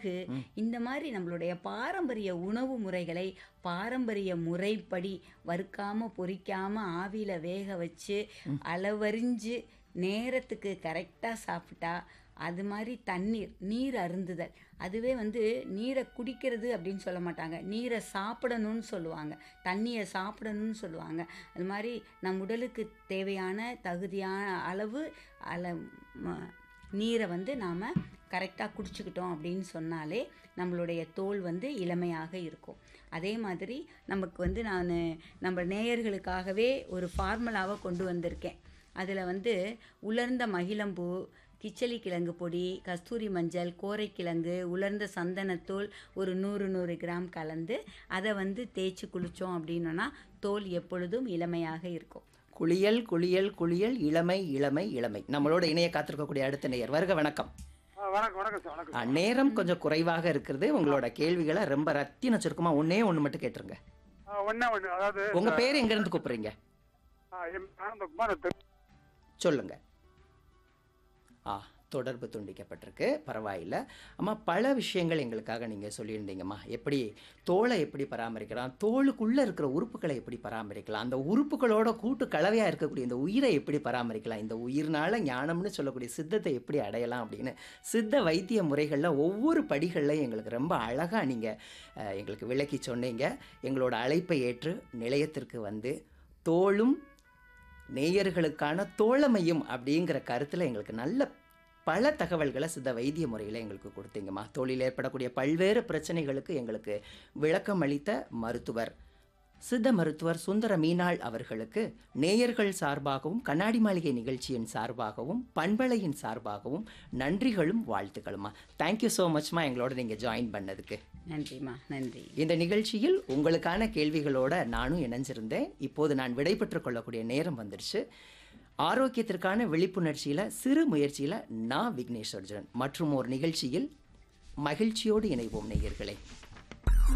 மிளகு இந்த மாதிரி நம்மளுடைய பாரம்பரிய உணவு முறைகளை பாரம்பரிய முறைப்படி வறுக்காம பொரிக்காம ஆவியில வேக வச்சு அளவறிஞ்சு நேரத்துக்கு கரெக்டாக சாப்பிட்டா அது மாதிரி தண்ணீர் நீர் அருந்துதல் அதுவே வந்து நீரை குடிக்கிறது அப்படின்னு சொல்ல மாட்டாங்க நீரை சாப்பிடணும்னு சொல்லுவாங்க தண்ணியை சாப்பிடணும்னு சொல்லுவாங்க அது மாதிரி நம் உடலுக்கு தேவையான தகுதியான அளவு அள ம- நீரை வந்து நாம் கரெக்டாக குடிச்சுக்கிட்டோம் அப்படின்னு சொன்னாலே நம்மளுடைய தோல் வந்து இளமையாக இருக்கும் அதே மாதிரி நமக்கு வந்து நான் நம்ம நேயர்களுக்காகவே ஒரு ஃபார்முலாவை கொண்டு வந்திருக்கேன் அதில் வந்து உலர்ந்த மகிழம்பூ கிச்சலி கிழங்கு பொடி கஸ்தூரி மஞ்சள் கோரைக்கிழங்கு உலர்ந்த சந்தனத்தூள் ஒரு நூறு நூறு கிராம் கலந்து அதை வந்து தேய்ச்சி குளித்தோம் அப்படின்னோன்னா தோல் எப்பொழுதும் இளமையாக இருக்கும் குளியல் குளியல் குளியல் இளமை இளமை இளமை நம்மளோட இணைய காத்திருக்கக்கூடிய அடுத்த நேயர் வருக வணக்கம் ஆ, வணக்கம் வணக்கம் சார் வணக்கம் ஆ, நேரம் கொஞ்சம் குறைவாக இருக்கிறது உங்களோட கேள்விகளை ரொம்ப ரத்தின சுருக்கமா ஒன்னே ஒண்ணு மட்டும் கேட்டுருங்க ஆ, ஒண்ணே ஒண்ணு அதாவது உங்க பேர் எங்க இருந்து கூப்பிடுறீங்க ஆ, எம் ஆனந்தகுமார் திரு- சொல்லுங்க ஆ தொடர்பு துண்டிக்கப்பட்டிருக்கு பரவாயில்ல அம்மா பல விஷயங்கள் எங்களுக்காக நீங்கள் சொல்லியிருந்தீங்கம்மா எப்படி தோலை எப்படி பராமரிக்கலாம் தோலுக்குள்ளே இருக்கிற உறுப்புகளை எப்படி பராமரிக்கலாம் அந்த உறுப்புகளோட கூட்டு கலவையாக இருக்கக்கூடிய இந்த உயிரை எப்படி பராமரிக்கலாம் இந்த உயிர்னால ஞானம்னு சொல்லக்கூடிய சித்தத்தை எப்படி அடையலாம் அப்படின்னு சித்த வைத்திய முறைகளில் ஒவ்வொரு படிகளில் எங்களுக்கு ரொம்ப அழகாக நீங்கள் எங்களுக்கு விளக்கி சொன்னீங்க எங்களோட அழைப்பை ஏற்று நிலையத்திற்கு வந்து தோளும் நேயர்களுக்கான தோழமையும் அப்படிங்கிற கருத்தில் எங்களுக்கு நல்ல பல தகவல்களை சித்த வைத்திய முறையில் எங்களுக்கு கொடுத்தீங்கம்மா தோளில் ஏற்படக்கூடிய பல்வேறு பிரச்சனைகளுக்கு எங்களுக்கு விளக்கம் அளித்த மருத்துவர் சித்த மருத்துவர் சுந்தர மீனாள் அவர்களுக்கு நேயர்கள் சார்பாகவும் கண்ணாடி மாளிகை நிகழ்ச்சியின் சார்பாகவும் பண்பலையின் சார்பாகவும் நன்றிகளும் வாழ்த்துக்களுமா தேங்க்யூ ஸோ மச்மா எங்களோட நீங்கள் ஜாயின் பண்ணதுக்கு நன்றிம்மா நன்றி இந்த நிகழ்ச்சியில் உங்களுக்கான கேள்விகளோட நானும் இணைஞ்சிருந்தேன் இப்போது நான் விடைபெற்றுக் கொள்ளக்கூடிய நேரம் வந்துருச்சு ஆரோக்கியத்திற்கான விழிப்புணர்ச்சியில் சிறு முயற்சியில் நான் விக்னேஷ் அர்ஜுன் மற்றும் ஒரு நிகழ்ச்சியில் மகிழ்ச்சியோடு இணைவோம் நேயர்களே